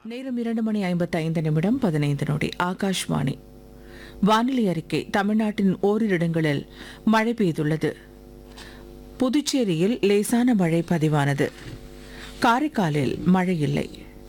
நேரம் இரண்டு மணி ஐம்பத்தைந்து நிமிடம் பதினைந்து நொடி ஆகாஷ்வாணி வானிலை அறிக்கை தமிழ்நாட்டின் ஓரிரு இடங்களில் மழை பெய்துள்ளது புதுச்சேரியில் லேசான மழை பதிவானது காரைக்காலில் மழை இல்லை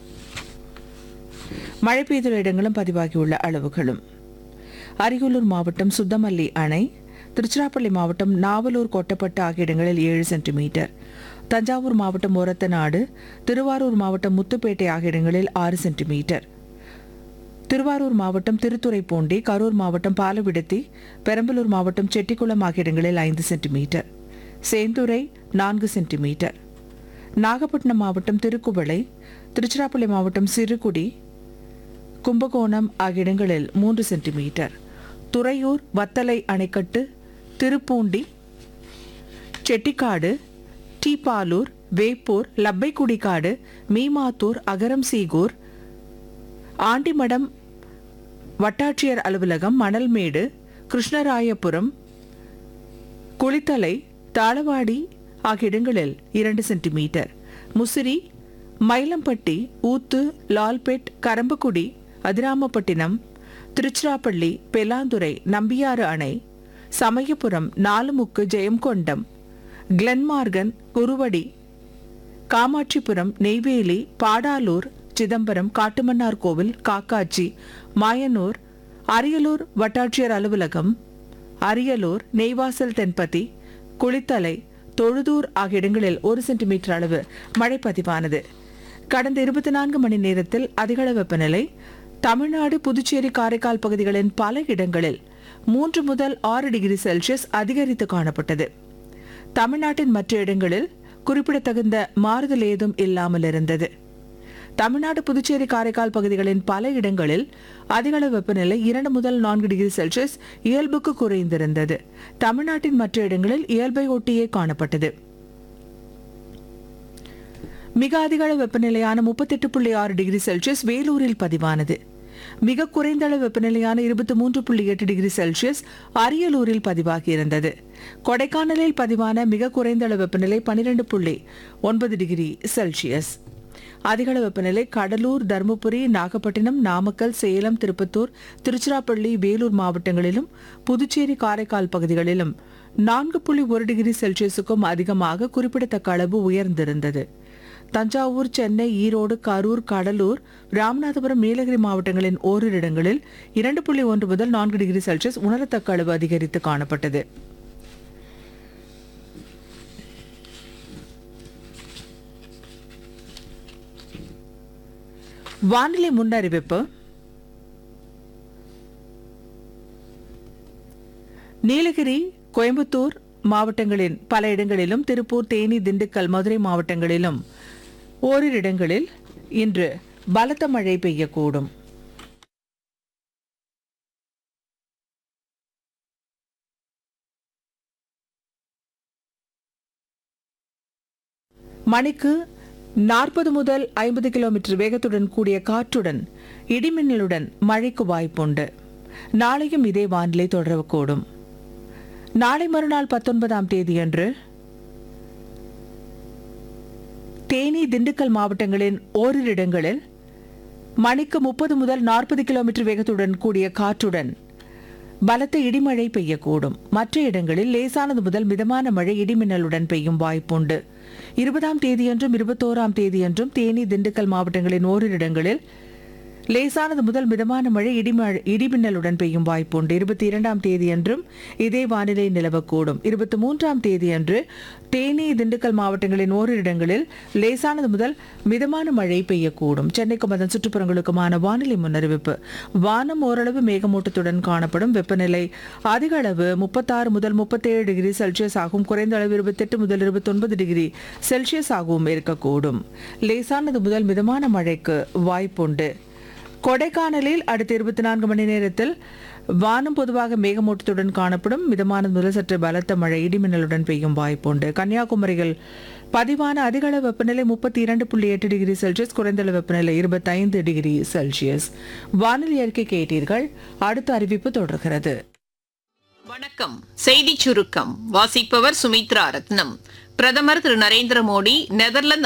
மழை பெய்துள்ள இடங்களும் பதிவாகியுள்ள அளவுகளும் அரியலூர் மாவட்டம் சுத்தமல்லி அணை திருச்சிராப்பள்ளி மாவட்டம் நாவலூர் கொட்டப்பட்டு ஆகிய இடங்களில் ஏழு சென்டிமீட்டர் தஞ்சாவூர் மாவட்டம் ஒரத்தநாடு திருவாரூர் மாவட்டம் முத்துப்பேட்டை ஆகிய இடங்களில் ஆறு சென்டிமீட்டர் திருவாரூர் மாவட்டம் திருத்துறைப்பூண்டி கரூர் மாவட்டம் பாலவிடத்தி பெரம்பலூர் மாவட்டம் செட்டிக்குளம் ஆகிய இடங்களில் ஐந்து சென்டிமீட்டர் சேந்துரை நான்கு சென்டிமீட்டர் நாகப்பட்டினம் மாவட்டம் திருக்குவளை திருச்சிராப்பள்ளி மாவட்டம் சிறுகுடி கும்பகோணம் ஆகிய இடங்களில் மூன்று சென்டிமீட்டர் துறையூர் வத்தலை அணைக்கட்டு திருப்பூண்டி செட்டிக்காடு டீபாலூர் வேப்பூர் லப்பைக்குடிக்காடு மீமாத்தூர் அகரம் சீகூர் ஆண்டிமடம் வட்டாட்சியர் அலுவலகம் மணல்மேடு கிருஷ்ணராயபுரம் குளித்தலை தாளவாடி ஆகிய இடங்களில் இரண்டு சென்டிமீட்டர் முசிறி மயிலம்பட்டி ஊத்து லால்பேட் கரம்பக்குடி அதிராமப்பட்டினம் திருச்சிராப்பள்ளி பெலாந்துறை நம்பியாறு அணை சமயபுரம் நாலுமுக்கு ஜெயங்கொண்டம் கிளன்மார்கன் குருவடி காமாட்சிபுரம் நெய்வேலி பாடாலூர் சிதம்பரம் காட்டுமன்னார் கோவில் காக்காட்சி மாயனூர் அரியலூர் வட்டாட்சியர் அலுவலகம் அரியலூர் நெய்வாசல் தென்பதி குளித்தலை தொழுதூர் ஆகிய இடங்களில் ஒரு சென்டிமீட்டர் அளவு மழை பதிவானது கடந்த இருபத்தி நான்கு மணி நேரத்தில் அதிகளவு வெப்பநிலை தமிழ்நாடு புதுச்சேரி காரைக்கால் பகுதிகளின் பல இடங்களில் மூன்று முதல் ஆறு டிகிரி செல்சியஸ் அதிகரித்து காணப்பட்டது தமிழ்நாட்டின் மற்ற இடங்களில் குறிப்பிடத்தகுந்த மாறுதல் ஏதும் இல்லாமல் இருந்தது தமிழ்நாடு புதுச்சேரி காரைக்கால் பகுதிகளின் பல இடங்களில் அதிகளவு வெப்பநிலை இரண்டு முதல் நான்கு டிகிரி செல்சியஸ் இயல்புக்கு குறைந்திருந்தது தமிழ்நாட்டின் மற்ற இடங்களில் இயல்பை ஒட்டியே காணப்பட்டது மிக அதிக அளவு வெப்பநிலையான முப்பத்தெட்டு புள்ளி ஆறு டிகிரி செல்சியஸ் வேலூரில் பதிவானது மிக குறைந்த அளவு வெப்பநிலையான இருபத்தி மூன்று புள்ளி எட்டு டிகிரி செல்சியஸ் அரியலூரில் பதிவாகியிருந்தது கொடைக்கானலில் பதிவான மிக குறைந்த அளவு வெப்பநிலை பனிரெண்டு புள்ளி ஒன்பது டிகிரி செல்சியஸ் அதிகளவு வெப்பநிலை கடலூர் தருமபுரி நாகப்பட்டினம் நாமக்கல் சேலம் திருப்பத்தூர் திருச்சிராப்பள்ளி வேலூர் மாவட்டங்களிலும் புதுச்சேரி காரைக்கால் பகுதிகளிலும் நான்கு புள்ளி ஒரு டிகிரி செல்சியஸுக்கும் அதிகமாக குறிப்பிடத்தக்க அளவு உயர்ந்திருந்தது தஞ்சாவூர் சென்னை ஈரோடு கரூர் கடலூர் ராமநாதபுரம் நீலகிரி மாவட்டங்களின் ஓரிரு இடங்களில் இரண்டு புள்ளி ஒன்று முதல் நான்கு டிகிரி செல்சியஸ் உணரத்தக்க அளவு அதிகரித்து காணப்பட்டது வானிலை முன்னறிவிப்பு நீலகிரி கோயம்புத்தூர் மாவட்டங்களின் பல இடங்களிலும் திருப்பூர் தேனி திண்டுக்கல் மதுரை மாவட்டங்களிலும் ஓரிரு இடங்களில் இன்று பலத்த மழை பெய்யக்கூடும் மணிக்கு நாற்பது முதல் ஐம்பது கிலோமீட்டர் வேகத்துடன் கூடிய காற்றுடன் இடிமின்னலுடன் மழைக்கு வாய்ப்புண்டு நாளையும் இதே வானிலை தொடரக்கூடும் நாளை மறுநாள் பத்தொன்பதாம் தேதியன்று தேனி திண்டுக்கல் மாவட்டங்களின் ஓரிரு இடங்களில் மணிக்கு முப்பது முதல் நாற்பது கிலோமீட்டர் வேகத்துடன் கூடிய காற்றுடன் பலத்த இடிமழை பெய்யக்கூடும் மற்ற இடங்களில் லேசானது முதல் மிதமான மழை இடிமின்னலுடன் பெய்யும் வாய்ப்புண்டு இருபதாம் தேதியன்றும் இருபத்தோராம் தேதியன்றும் தேனி திண்டுக்கல் மாவட்டங்களின் ஓரிரு இடங்களில் லேசானது முதல் மிதமான மழை இடிமழை இடிமின்னலுடன் பெய்யும் வாய்ப்புண்டு இருபத்தி இரண்டாம் தேதியன்றும் இதே வானிலை நிலவக்கூடும் இருபத்தி மூன்றாம் தேதியன்று தேனி திண்டுக்கல் மாவட்டங்களின் ஓரிரு இடங்களில் லேசானது முதல் மிதமான மழை பெய்யக்கூடும் சென்னைக்கும் அதன் சுற்றுப்புறங்களுக்குமான வானிலை முன்னறிவிப்பு வானம் ஓரளவு மேகமூட்டத்துடன் காணப்படும் வெப்பநிலை அதிக அளவு முப்பத்தாறு முதல் முப்பத்தேழு டிகிரி செல்சியஸ் ஆகும் குறைந்த அளவு இருபத்தெட்டு முதல் இருபத்தொன்பது டிகிரி செல்சியஸ் ஆகவும் இருக்கக்கூடும் லேசானது முதல் மிதமான மழைக்கு வாய்ப்புண்டு கொடைக்கானலில் அடுத்த இருபத்தி நான்கு மணி நேரத்தில் வானம் பொதுவாக மேகமூட்டத்துடன் காணப்படும் மிதமான முதல் சற்று பலத்த மழை இடிமின்னலுடன் பெய்யும் வாய்ப்புண்டு கன்னியாகுமரியில் பதிவான அதிகளவு வெப்பநிலை முப்பத்தி இரண்டு புள்ளி எட்டு டிகிரி செல்சியஸ் குறைந்தளவு வெப்பநிலை இருபத்தைந்து டிகிரி செல்சியஸ் வானிலை அறிக்கை கேட்டீர்கள் அடுத்த அறிவிப்பு தொடர்கிறது வணக்கம் செய்தி சுருக்கம் வாசிப்பவர் சுமித்ரா ரத்னம் பிரதமர் திரு நரேந்திர மோடி நெதர்லாந்து